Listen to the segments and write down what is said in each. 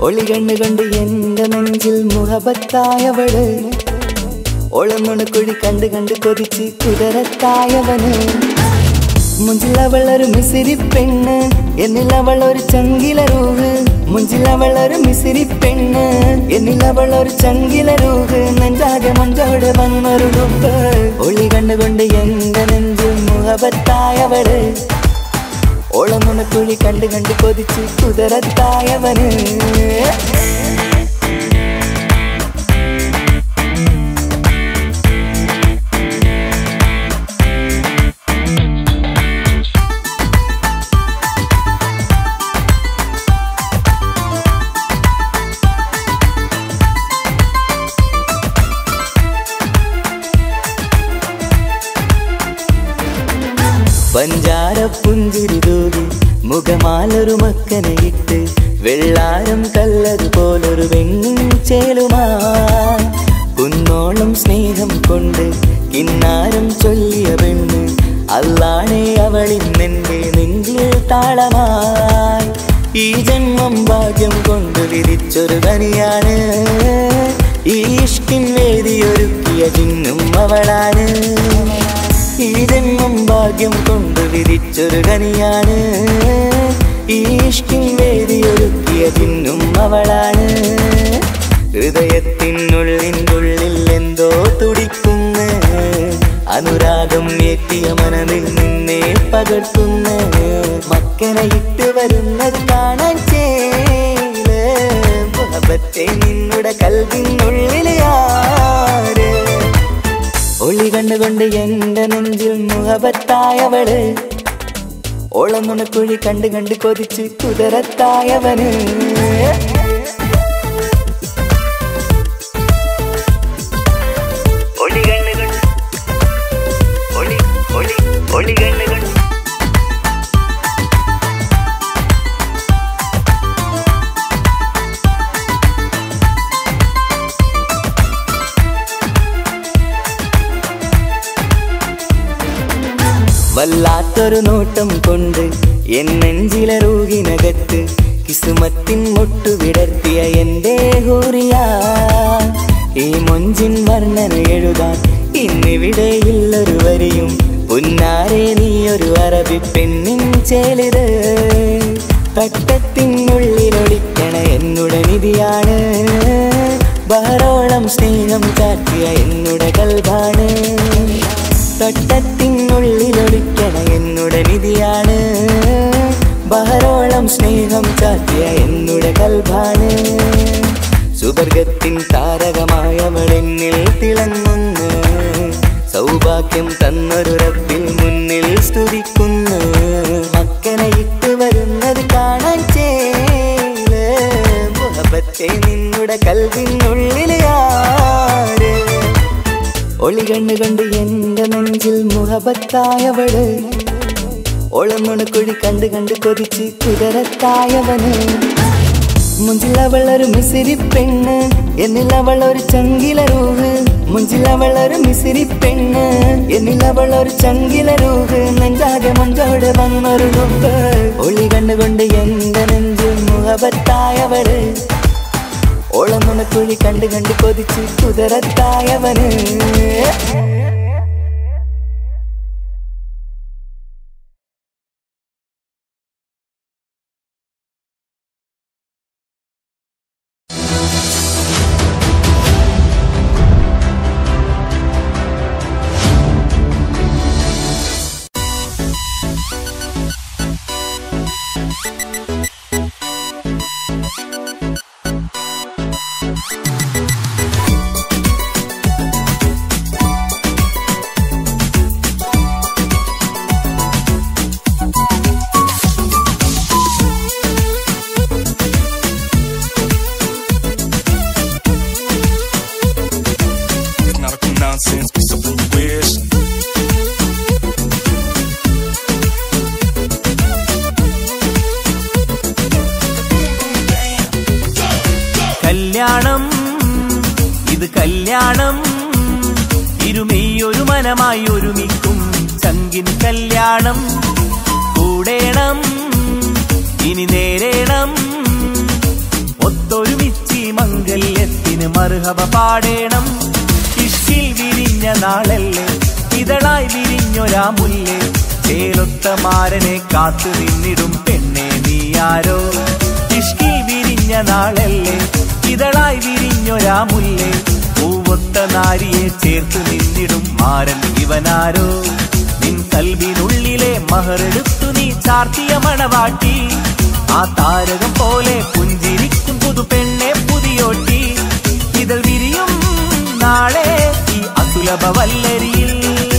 ഒളി കണ്ണുകൊണ്ട് എന്റെ നെഞ്ചിൽ മുഹബത്തായവള് ഒളമുണക്കുഴി കണ്ട് കണ്ട് കൊതിച്ച് കുതിരത്തായവന് മുഞ്ചിലവൾ ഒരു മിസിരി പെണ്ണ് എന്നിലവൾ ഒരു ചങ്കില രൂഹ് മുഞ്ചിലവൾ ഒരു മിസിരി പെണ്ണ് എന്നിലവൾ ഒരു ചങ്കില രൂഹ് നെഞ്ചാകെ മഞ്ചോടെ വന്നൊരു ലുപ്പ് ഒളി കണ്ടുകൊണ്ട് എന്റെ നെഞ്ചിൽ മുഹബത്തായവള് ഓളമുണക്കുഴി കണ്ട് കണ്ട് കൊതിച്ച് കുതിരത്തായവന് പഞ്ചാര പുഞ്ചിരി തൂകി മുഖമാലൊരു മക്കനെ ഇട്ട് വെള്ളാരം കല്ലതുപോലൊരു വെണ്ണും ചേലുമാ കുന്നോളം സ്നേഹം കൊണ്ട് കിന്നാരം ചൊല്ലിയ പെണ്ണ് അല്ലാണേ അവളിന്നെന്റെ നെഞ്ചിൽ താളമായി ഈ ജന്മം ഭാഗ്യം കൊണ്ട് വിരിച്ചൊരു കനിയാണ് ഈ ഇഷ്കിൻ വേദിയൊരുക്കിയ ചിന്നും അവളാണ് ഈ ജന്മം ഭാഗ്യം കൊണ്ട് വിരിച്ചൊരു കനിയാണ് ഈ ഇഷ്കിൻ വേദിയൊരുക്കിയ ചിന്നും അവളാണ് ഹൃദയത്തിനുള്ളിനുള്ളിൽ എന്തോ തുടിക്കുന്ന അനുരാഗം ഏറ്റിയ മനമിൽ നിന്നെ പകർത്തുന്ന മക്കനെ ഇട്ട് വരുന്നത് കാണാൻ ചേല് മുഹബത്തെ നിന്നുടെ കൽവിനുള്ളിലെ ആര് ഒളി കണ്ടുകൊണ്ട് എന്റെ നെഞ്ചിൽ മുഹബത്തായവള് ഓളമുണക്കുഴി കണ്ട് കണ്ട് കൊതിച്ച് കുതിരത്തായവന് ഒളി കണ്ണുകൾ ഒളി ഒളി ഒളി കണ്ണുകൾ വല്ലാത്തൊരു നോട്ടം കൊണ്ട് എൻ നെഞ്ചിലെ റൂഹിനകത്ത് കിസുമത്തിൻ മുട്ടു വിടർത്തിയ എന്റെ ഹൂറിയ ഈ മൊഞ്ചിൻ വർണ്ണന എഴുതാൻ ഇന്നിവിടെയില്ലൊരു വരിയും പുന്നാരെ നീയൊരു അറബി പെണ്ണിൻ ചേലിത് തട്ടത്തിനുള്ളിലൊളിക്കണ എന്നുടെ നിധിയാണ് ബഹറോളം സ്നേഹം ചാറ്റിയ എന്നുടെ കൽഭാണ് തട്ടത്തിനുള്ളിലൊളിക്കണ എന്നുടെ നിധിയാണ് ബഹറോളം സ്നേഹം ചാറ്റിയ എന്നുടെ കൽഭാണ് സുവർഗത്തിൻ താരകമായവൾ എന്നിൽ തിളങ്ങുന്നു സൗഭാഗ്യം തന്നൊരു റബ്ബിൽ മുന്നിൽ സ്തുതിക്കുന്നു മക്കനെ ഇട്ട് വരുന്നത് കാണാൻ ചേല് മുഹബത്തെ നിന്നുടെ കൽവിനുള്ളിലെ ആര് ഒളി കണ്ണു കണ്ട് എന്റെ നെഞ്ചിൽ മുഹബത്തായവള് ഒളമുണക്കുഴി കണ്ട് കണ്ട് കൊതിച്ച് കുതിരത്തായവന് മുഞ്ചിലവൾ ഒരു മിസിരി പെണ്ണ് എന്നിലവൾ ഒരു ചങ്കില രൂഹ് മുഞ്ചിലവൾ ഒരു മിസിരി പെണ്ണ് എന്നിലവൾ ഒരു ചങ്കില രൂഹ് നെഞ്ചാകെ മഞ്ചോടെ വന്നൊരു ലുക്ക് ഒളി കണ്ടുകൊണ്ട് എന്റെ നെഞ്ചിൽ മുഹബത്തായവള് ഓളമുണക്കുഴി കണ്ട് കണ്ട് കൊതിച്ച് കുതിരത്തായവന് It's not a nonsense, be something you wish. കല്യാണം ഇത് കല്യാണം ഇരുമെയ്യൊരു മനമായി ഒരുമിക്കും ചങ്കിൻ കല്യാണം കൂടേണം ഇനി നേരേണം ഒത്തൊരുമിച്ചി മംഗല്യത്തിന് മറുഹബ പാടേണം ഇഷ്കിൽ വിരിഞ്ഞ നാളല്ലേ ഇതളായി വിരിഞ്ഞൊരാ മുല്ലേ ചേലൊത്ത മാരനെ കാത്തു നിന്നിടും പെണ്ണെ നീയാരോ ഇഷ്കിൽ വിരിഞ്ഞ നാളല്ലേ ഇതളായി വിരിഞ്ഞൊരാ മുല്ലേ പൂവൊത്ത നാരിയെ ചേർത്ത് നിന്നിടും മാരൻ ഇവനാരോ നിൻ കൽവിനുള്ളിലെ മഹറെടുത്തു നീ ചാർത്തിയ മണവാട്ടി ആ താരകം പോലെ പുഞ്ചിരിക്കും പുതു പെണ്ണെ പുതിയോട്ടി ഇതൾ വിരിയും നാളെ ഈ അസുലഭ വല്ലരിയിൽ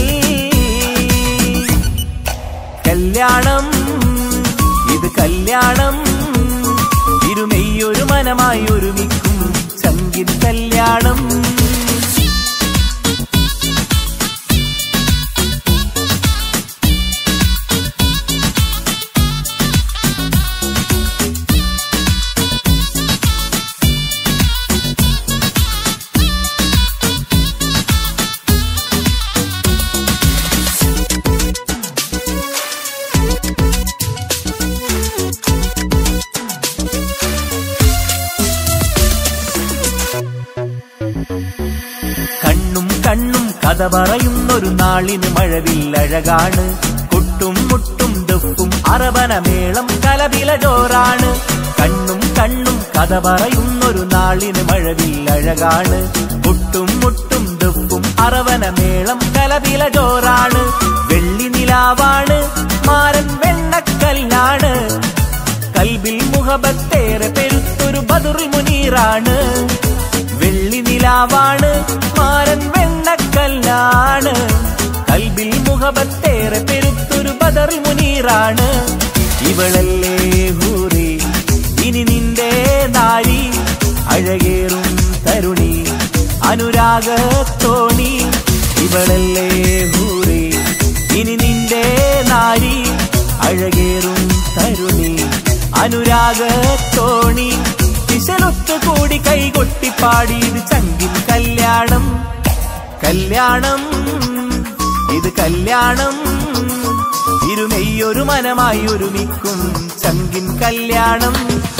കല്യാണം ഇത് കല്യാണം ഇരുമെയ്യൊരു മനമായി ഒരുമിക്കും സംഗീത കല്യാണം കണ്ണും കണ്ണും കഥ പറയുന്നൊരു നാളിന് മഴവില്ലഴകാണ് കൊട്ടും മുട്ടും ദുഃഖും അറബനമേളം കലപില ജോറാണ് കണ്ണും കണ്ണും കഥ പറയുന്നൊരു നാളിന് മഴവില്ലഴകാണ് കൊട്ടും മുട്ടും ദുഃഖും അറവനമേളം കലപില ജോറാണ് വെള്ളി നിലാവാണ് മാരൻ വെണ്ണക്കല്ലാണ് കൽബിൽ മുഹബത്തേറെ പെരുത്തൊരു ബദുറിൽ മുനീറാണ് വെള്ളി നിലാവാണ് മാരൻ വെണ്ണക്കല്ലാണ് കൽബിൽ മുഹബത്തേറെ പെരുത്തൊരു ബദറിൽ മുനീറാണ് ഇവളല്ലേ ഹൂറി ഇനി നിന്റെ നാരി അഴകേറും തരുണി അനുരാഗത്തോണി ഇവളല്ലേ ഹൂറി ഇനി നിന്റെ നാരി അഴകേറും തരുണി അനുരാഗത്തോണി വിശലൊത്തു കൂടി കൈകൊട്ടിപ്പാടി ഇത് ചങ്കിൻ കല്യാണം കല്യാണം ഇത് കല്യാണം ഇരുമെയ്യൊരു മനമായി ഒരുമിക്കും ചങ്കിൻ കല്യാണം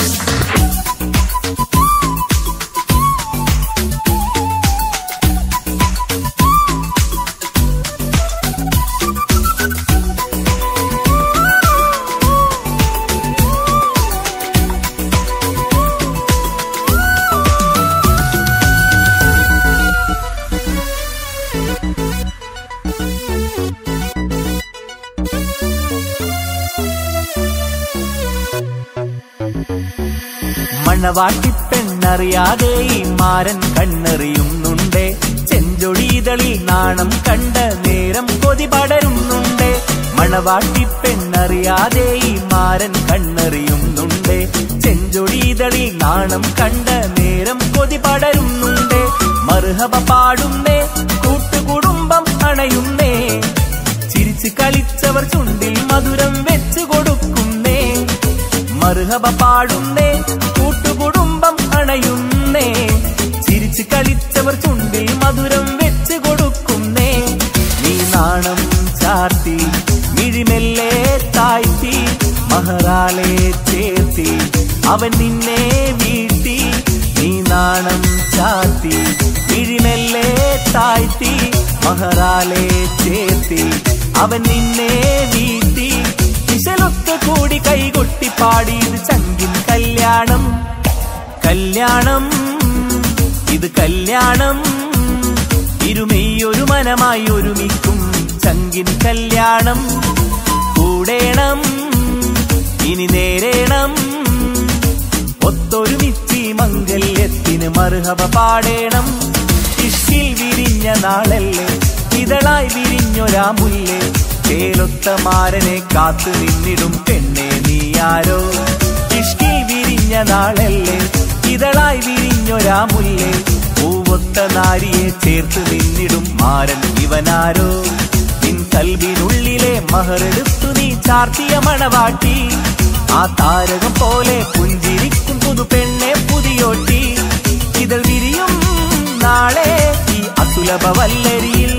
മണവാട്ടി പെണ്ണറിയാതെ ഈ മാരൻ കണ്ണെറിയുന്നുണ്ടേ ചെഞ്ചൊടിതളിൽ നാണം കണ്ട നേരം കൊതി പടരുന്നുണ്ടേ മണവാട്ടി പെണ്ണറിയാതെ ഈ മാരൻ കണ്ണെറിയുന്നുണ്ടേ ചെഞ്ചൊടിതളിൽ നാണം കണ്ട നേരം കൊതി പടരുന്നുണ്ടേ മറുഹബ പാടുന്നേ കൂട്ടുകുടുംബം അണയുന്നേ ചിരിച്ചു കളിച്ചവർ ചുണ്ടിൽ മധുരം വെച്ചു കൊടുക്കുന്നേ മറുഹബ പാടുന്നേ കൂട്ടുകുടുംബം അണയുന്നേ ചിരിച്ചു കളിച്ചവർ ചുണ്ടിൽ മധുരം വെച്ച് കൊടുക്കുന്നേ നീ നാണം ചാർത്തി മിഴിമെല്ലെ താഴ്ത്തി മഹറാലെ ചേർത്തി അവൻ നിന്നെ വീഴ്ത്തി നീ നാണം ചാർത്തി മിഴിമെല്ലെ താഴ്ത്തി മഹറാലെ ചേർത്തി അവൻ നിന്നെ വീഴ്ത്തി വിശലൊക്കെ കൂടി കൈകൊട്ടി പാടിയത് ചങ്കിൻ കല്യാണം കല്യാണം ഇത് കല്യാണം ഇരുമെയ്യൊരു മനമായി ഒരുമിക്കും ചങ്കിൻ കല്യാണം കൂടേണം ഇനി നേരേണം ഒത്തൊരുമിച്ചി മംഗല്യത്തിന് മറുഹബ പാടേണം ഇഷ്കിൽ വിരിഞ്ഞ നാളല്ലേ ഇതളായി വിരിഞ്ഞൊരാ മുല്ലേ ചേലൊത്ത മാരനെ കാത്തു നിന്നിടും പെണ്ണെ നീയാരോ ഇഷ്കിൽ വിരിഞ്ഞ നാളല്ലേ ഇതളായി വിരിഞ്ഞൊരാ മുല്ലേ പൂവൊത്ത നാരിയെ ചേർത്ത് നിന്നിടും മാരൻ ഇവനാരോ നിൻ കൽവിനുള്ളിലെ മഹറെടുത്തു നീ ചാർത്തിയ മണവാട്ടി ആ താരകം പോലെ പുഞ്ചിരിക്കും പുതു പെണ്ണെ പുതിയോട്ടി ഇതൾ വിരിയും നാളെ ഈ അസുലഭ വല്ലരിയിൽ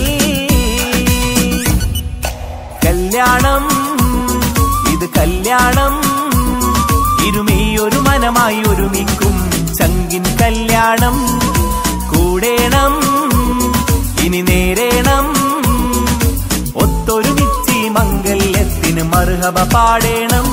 കല്യാണം ഇത് കല്യാണം ഇരുമീ ഒരു മനമായി ഒരുമിക്കും മർഹബ പാടേണം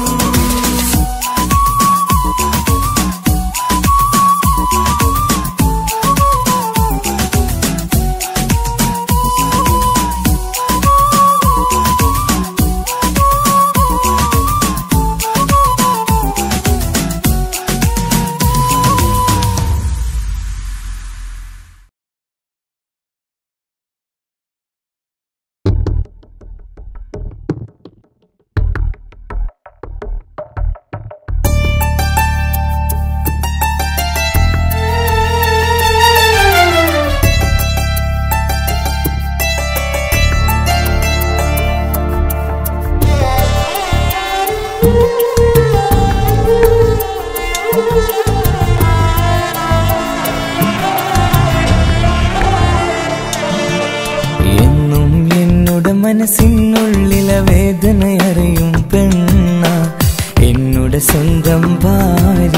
എന്നും എന്നുടെ മനസ്സിനുള്ളിലെ വേദന അറിയും പെണ്ണ എന്നുടെ സ്വന്തം ഭാര്യ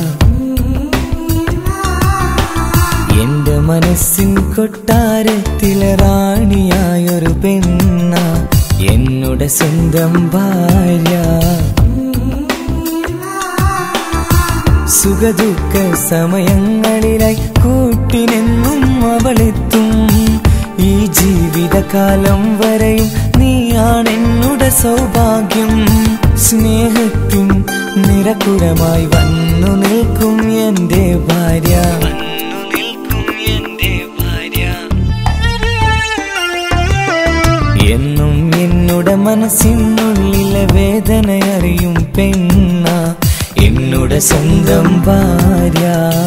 എന്റെ മനസ്സിൻ കൊട്ടാരത്തിലെ റാണിയായൊരു പെണ്ണ എന്നുടെ സ്വന്തം ഭാര്യ സുഖദുഃഖ സമയങ്ങളിലായി കൂട്ടിനെന്നും അവളെത്തും ഈ ജീവിതകാലം വരെയും നീയാണെന്നുടെ സൗഭാഗ്യം സ്നേഹത്തിൻ നിരക്കുരമായി വന്നു നിൽക്കും എന്റെ ഭാര്യ വന്നു നിൽക്കും എന്റെ ഭാര്യ എന്നും എന്നുടെ മനസ്സിനുള്ളിലെ വേദന അറിയും പെണ്ണ എന്നുടെ സ്വന്തം ഭാര്യ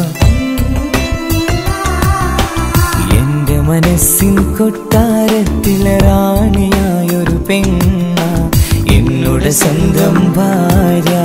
എന്റെ മനസ്സിൻ കൊട്ടാരത്തിലെ റാണിയായൊരു പെണ്ണ എന്നുടെ സ്വന്തം ഭാര്യ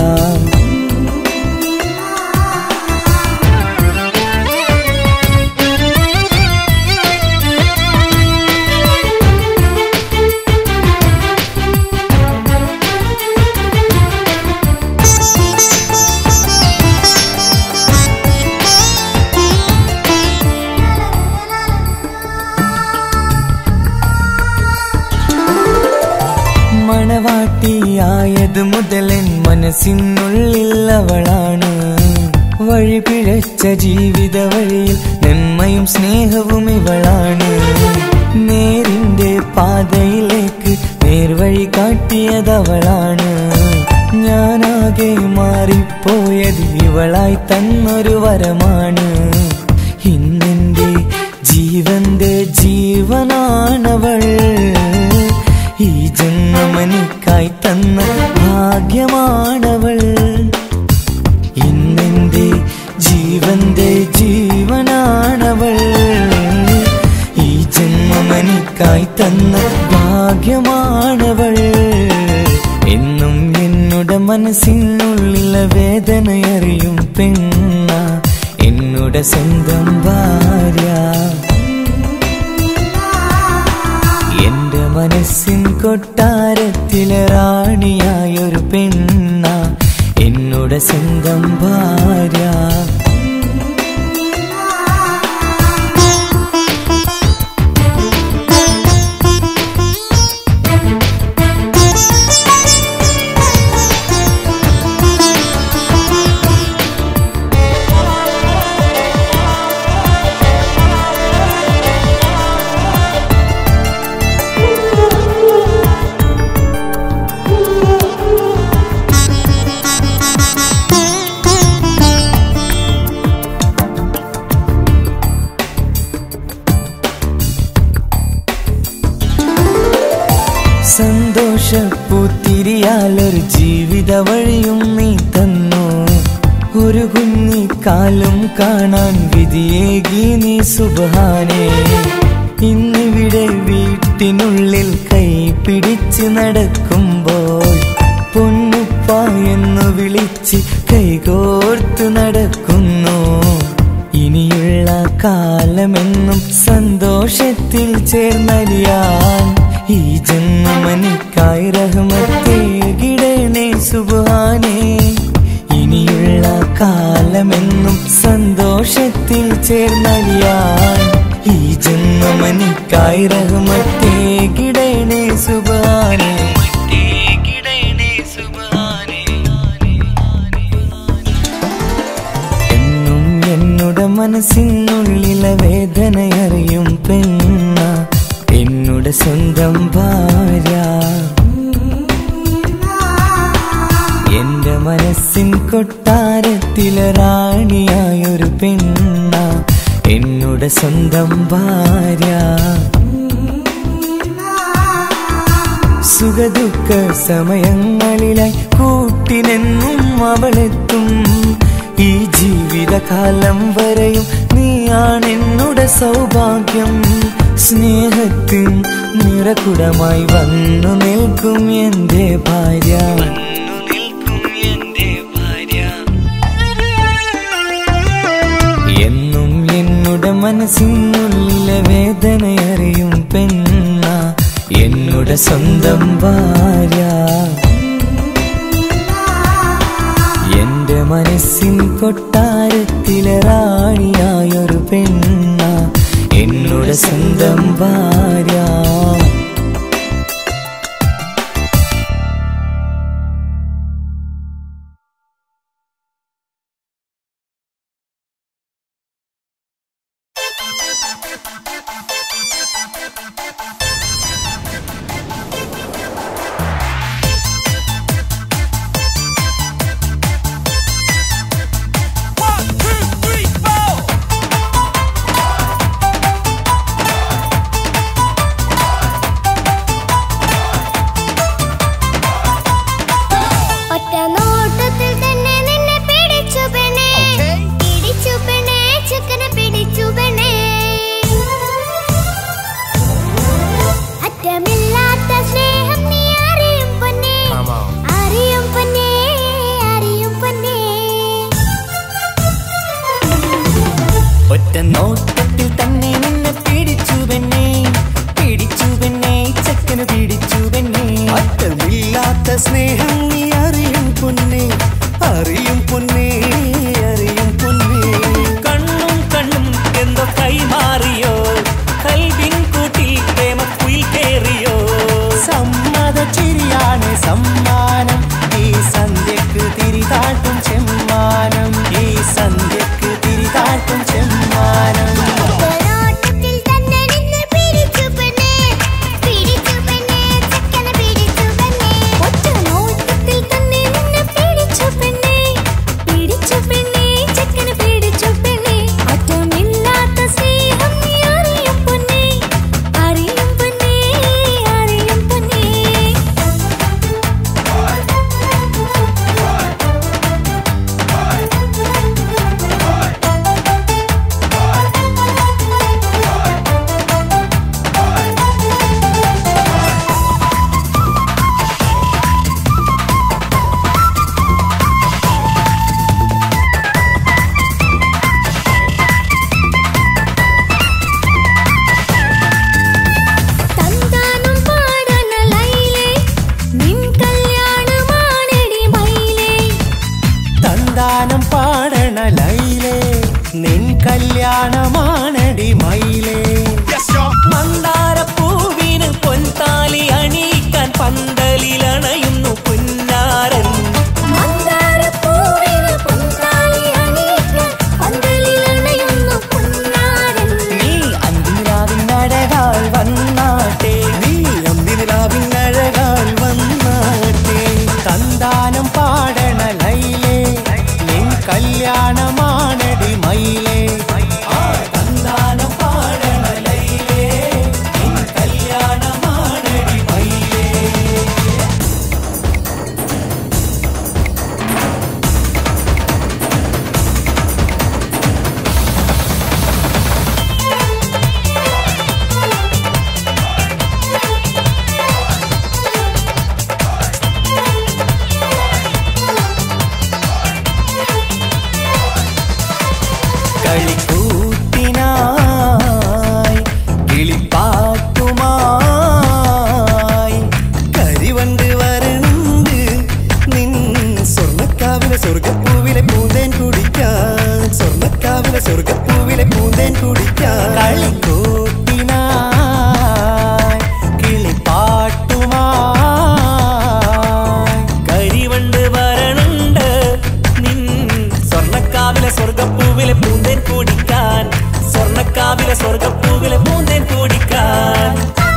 മണവാട്ടിയായത് മുതലൻ മനസ്സിനുള്ളിൽ അവളാണ് വഴി പിഴച്ച ജീവിത വഴിയിൽ നന്മയും സ്നേഹവും ഇവളാണ് നേരിന്റെ പാതയിലേക്ക് നേർവഴി കാട്ടിയതവളാണ് ഞാനാകെ മാറിപ്പോയത് ഇവളായി തന്നൊരു വരമാണ് ഇന്നെന്റെ ജീവന്റെ ജീവനാണവൾ ഈ ജന്മമനിക്കായി തന്ന ഭാഗ്യമാണവൾ ഇന്നെന്റെ ജീവന്റെ ജീവനാണവൾ ഈ ജന്മമനിക്കായി തന്ന ഭാഗ്യമാണവൾ എന്നും എന്നുടെ മനസ്സിനുള്ളിലെ വേദനയറിയും പെണ്ണ എന്നുടെ സ്വന്തം ഭാര്യ എന്റെ മനസ്സിൻ കൊട്ടാരത്തിലെ റാണിയായൊരു പെണ്ണ എന്നുടെ സ്വന്തം ഭാര്യ സന്തോഷപ്പൂത്തിരിയാലൊരു ജീവിത വഴിയും നീ തന്നു ഒരു കുഞ്ഞിക്കാലും കാണാൻ വിധിയേകി നീ സുബാനേ ഇന്നിവിടെ വീട്ടിനുള്ളിൽ കൈ പിടിച്ച് നടക്കുമ്പോൾ പൊന്നുപ്പ എന്ന് വിളിച്ച് കൈകോർത്ത് നടക്കുന്നു ഇനിയുള്ള കാലമെന്നും സന്തോഷത്തിൽ ചേർന്നലിയാൻ ഈ ജന്മനിക്കായി റഹ്മത്തേകിടണേ സുബാനേ ഇനിയുള്ള കാലമെന്നും സന്തോഷത്തിൽ ചേർന്നലിയാൻ ഈ ജന്മനിക്കായി റഹ്മത്തേകിടണേ സുബാനേ മനസ്സിനുള്ളിലെ വേദനയറിയും പെണ്ണ എന്നുടെ സ്വന്തം ഭാര്യ എന്റെ മനസ്സിൻ കൊട്ടാരത്തിലെ റാണിയായൊരു പെണ്ണ എന്നുടെ സ്വന്തം ഭാര്യ സുഖദുഃഖ സമയങ്ങളിലായി കൂട്ടിനെന്നും അവളെത്തും ഈ ജീവിതകാലം വരെയും നീയാണെന്നുടെ സൗഭാഗ്യം സ്നേഹത്തിൻ നിറകുടമായി വന്നു നിൽക്കും എന്റെ ഭാര്യ എന്നും എന്നുടെ മനസ്സിനുള്ളിലെ വേദനയറിയും പെണ്ണ എന്നുടെ സ്വന്തം ഭാര്യ എന്റെ മനസ്സിൻ കൊട്ടാരത്തിലെ റാണിയായൊരു പെണ്ണ എന്നുടെ സ്വന്തം ഭാര്യ One, two, three, four. ഒറ്റ നോട്ടത്തിൽ തന്നെ നിന്നെ പിടിച്ചു പെണ്ണേ പിടിച്ചു പെണ്ണേ ചെക്കനെ പിടിച്ചു പെണ്ണേ അറ്റമില്ലാത്ത സ്നേഹം നീ അറിയും പൊന്നേ അറിയും പൊന്നേ അറിയും പൊന്നേ ഒറ്റ നോട്ടത്തിൽ തന്നെ നിന്നെ പിടിച്ചു പെണ്ണേ പിടിച്ചു പെണ്ണേ ചെക്കന് പിടിച്ചു പെണ്ണേ അറ്റമില്ലാത്ത സ്നേഹം നീ അറിയും പൊന്നേ അറിയും പൊന്നേ അറിയും പൊന്നേ കണ്ണും കണ്ണും എന്തോ കൈമാറിയോ കൽവിൻ കൂട്ടിൽ പ്രേമക്കുയിൽ കേറിയോ സമ്മത ചിരിയാണ് സമ്മാനം ഈ സന്ധ്യക്ക് തിരിതാട്ടും ചെമ്മാനം ഈ സന്ധ്യക്ക് തിരിതാട്ടും ചെമ്മാനം ഒറ്റ നോട്ടത്തിൽ തന്നെ നിന്നെ പിടിച്ചു പെണ്ണേ പിടിച്ചു പെണ്ണേ ചെക്കനെ പിടിച്ചു പെണ്ണേ ഒറ്റ നോട്ടത്തിൽ തന്നെ നിന്നെ പിടിച്ചു പെണ്ണേ പിടിച്ചു പെണ്ണേ ചെക്കനെ പിടിച്ചു പെണ്ണേ അറ്റമില്ലാത്ത സ്നേഹം നീ അറിയും പൊന്നേ അറിയും പൊന്നേ അറിയും പൊന്നേ തന്താനം പാടന ലൈലേ നിൻ കല്യാണമാണെടി മൈലേ തന്താനം പാടണ ലൈലേ നിൻ കല്യാണമാണടി മയിലേ Yes, y'all. മന്ദാരപ്പൂവിന് പൊൻതാലി അണിയിക്കാൻ പന്തലിലണയുന്നു പുന്നാരൻ മന്ദാരപ്പൂവിന് പൊൻതാലി അണിയിക്കാൻ പന്തലിലണയുന്നു പൊന്നാരൻ. നീ അന്തിരാവിനഴകാൽ വന്നാട്ടെ നീ അന്തിനിലാവിനഴകാൽ വന്നാട്ടെ തന്താനം പാടണ ലൈലേ നിൻ കല്യാണമാണടി മയിലേ ആ തന്താനം പാടണ ലൈലേ നിൻ കല്യാണമാണടി മയിലേ കളിക്കൂത്തിനായി കിളിപ്പാട്ടുമായി കരിവണ്ട് വരണുണ്ട് നിൻ സ്വർണ്ണക്കാവിലെ സ്വർഗപ്പൂവിലെ പൂന്തേൻ കുടിക്കാൻ സ്വർണ്ണക്കാവിലെ സ്വർഗപ്പൂവിലെ പൂന്തേൻ കുടിക്കാൻ കളിക്കൂത്തിനായി കിളിപ്പാട്ടുമായി കരിവണ്ട് വരണുണ്ട് നിൻ സ്വർണ്ണക്കാവിലെ സ്വർഗപ്പൂവിലെ പൂന്തേൻ കുടിക്കാൻ സ്വർഗപ്പൂകളെ പൂന്തേൻ കൂടിക്കാൻ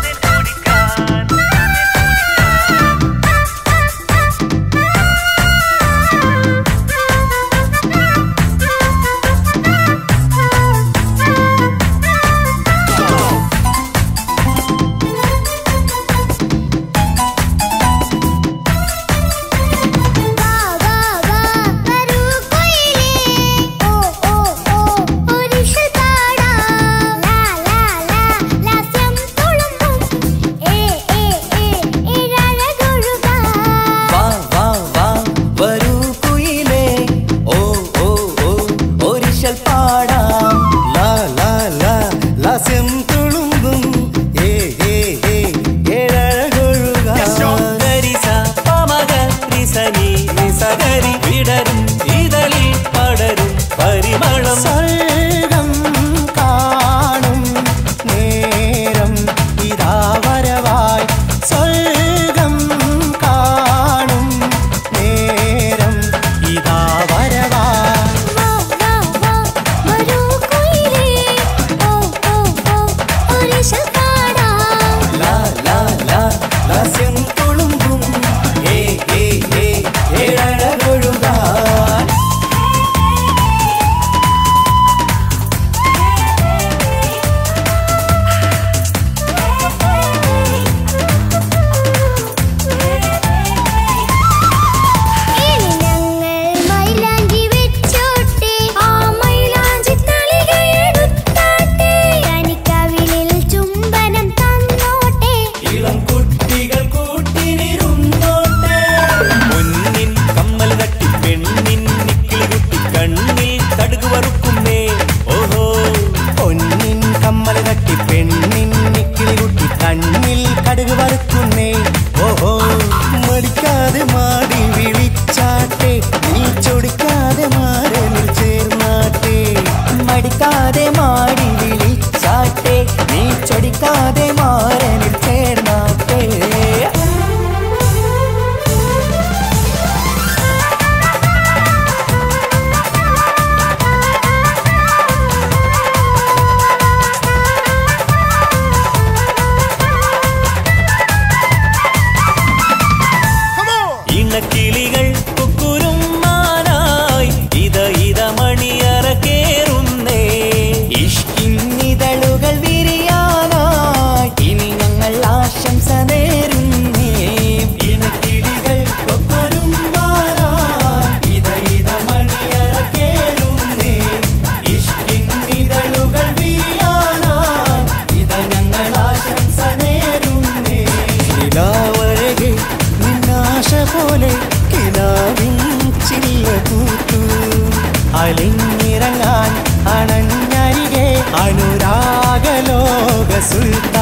വാ വാ വാ വരൂ കുയിലേ ഓ ഓ ഓ ഒരിഷൽ പാടാം ലാ ലാ ലാ ലാസ്യം തുളുമ്പും ഏ ഏ ഏ ഏഴഴകൊഴുകാം വാ വാ വാ വരൂ കുയിലേ ഓ ഓ ഓ ഒരിശൽ പാടാം ലാ ലാ ലാ ലാസ്യം തുളുമ്പും ഏ ഏ ഏ ഏഴഴകൊഴുക Yes, sir. ഗരിസ പമഗ റിസനി നിസഗരി വിടരും ഇതളിൽ പടരും പരിമളം സ്വർഗം കാണും നേരം ഇതാ വരവായി സ്വർഗം കാണും നേരം ഇതാ വരവായി വാ വാ വാ വരൂ കുയിലേ ഓ ഓ ഓ ഒരിഷൽ പാടാം ലാ ലാ ലാ ലാസ്യം തുളുമ്പും ഏ ഏ ഏ ഏഴഴകൊഴുകാൻ ഇനി ഞങ്ങൾ മൈലാഞ്ചി വെച്ചോട്ടെ ആ മൈലാഞ്ചി തളിക എടുത്താട്ടെ കനിക്കവിളിൽ ചുംബനം തന്നോട്ടെ ഇളം കുട്ടികൾ കൂട്ടിനിരുന്നോട്ടെ മുന്നിൻ കമ്മൽ തട്ടി പെണ്ണിൻ നിക്കിളി കുട്ടി കണ്ണിൽ കടുക് വറുക്കുന്നേ ഓഹോ പൊന്നിൻ കമ്മൽ തട്ടി പെണ്ണിൻ നിക്കിളി കുട്ടി കണ്ണിൽ കടുക് വറുക്കുന്നേ ഓഹോ മടിക്കാതെ മാടി വിളിച്ചാട്ടെ നീ ചൊടിക്കാതെ മാറലിൽ ചേർന്നാട്ടെ മടിക്കാതെ മാടി വിളിച്ചാട്ടെ നീ ചൊടിക്കാതെ മാറനിൽ ചേർന്നാട്ടെ Come on. ഇണക്കിളികൾ കുക്കുരും മാനായി ഇത ഇത മണിയറ കേറുന്നേ ഇഷ്കിന്നിതളുകൾ വിരിയാനായി ഇനി ഞങ്ങൾ ആശംസ നേരുന്നേ ഇണക്കിളികൾ കൊക്കൊരും മാനായി ഇത ഇത മണിയറ കേറുന്നേ ഇഷ്കിന്നിതളുകൾ വിരിയാനായി ഇത ഞങ്ങൾ ആശംസ നേരുന്നേ നിലാവഴകെ നിന്നാശ പോലെ കിനാവിൻ ചില്ല കൂത്തു അലിഞ്ഞിറങ്ങാൻ അണഞ്ഞരികെ അനുരാഗലോക സുൽത്താൻ